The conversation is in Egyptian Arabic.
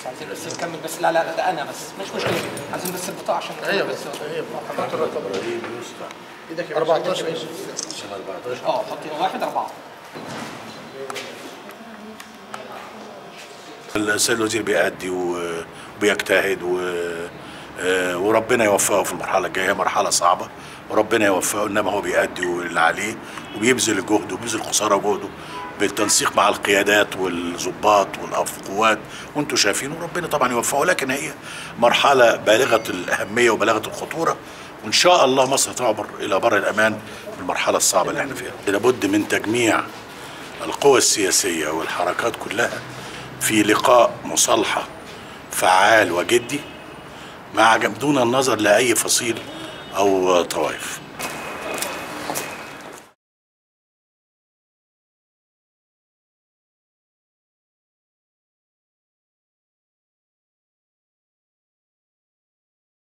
بس عايزين بس نكمل بس لا لا ده انا بس مش مشكله عايزين بس البطاقه عشان ايوه بس بس ايوه حطيت الرقم ابراهيم يوسف ايدك يا 14 14 عشان 14 اه حطينا واحد اربعه السيد الوزير بيأدي و- وبيجتهد و آه، وربنا يوفقه في المرحله الجايه مرحله صعبه وربنا يوفقه انما هو بيأدي اللي عليه وبيبذل جهده وبيبذل قصارى جهده بالتنسيق مع القيادات والضباط والقوات وانتم شايفين وربنا طبعا يوفقه لكن هي مرحله بالغه الاهميه وبالغه الخطوره وان شاء الله مصر تعبر الى بر الامان في المرحله الصعبه اللي احنا فيها لابد من تجميع القوى السياسيه والحركات كلها في لقاء مصالحه فعال وجدي مع دون النظر لاي فصيل او طوائف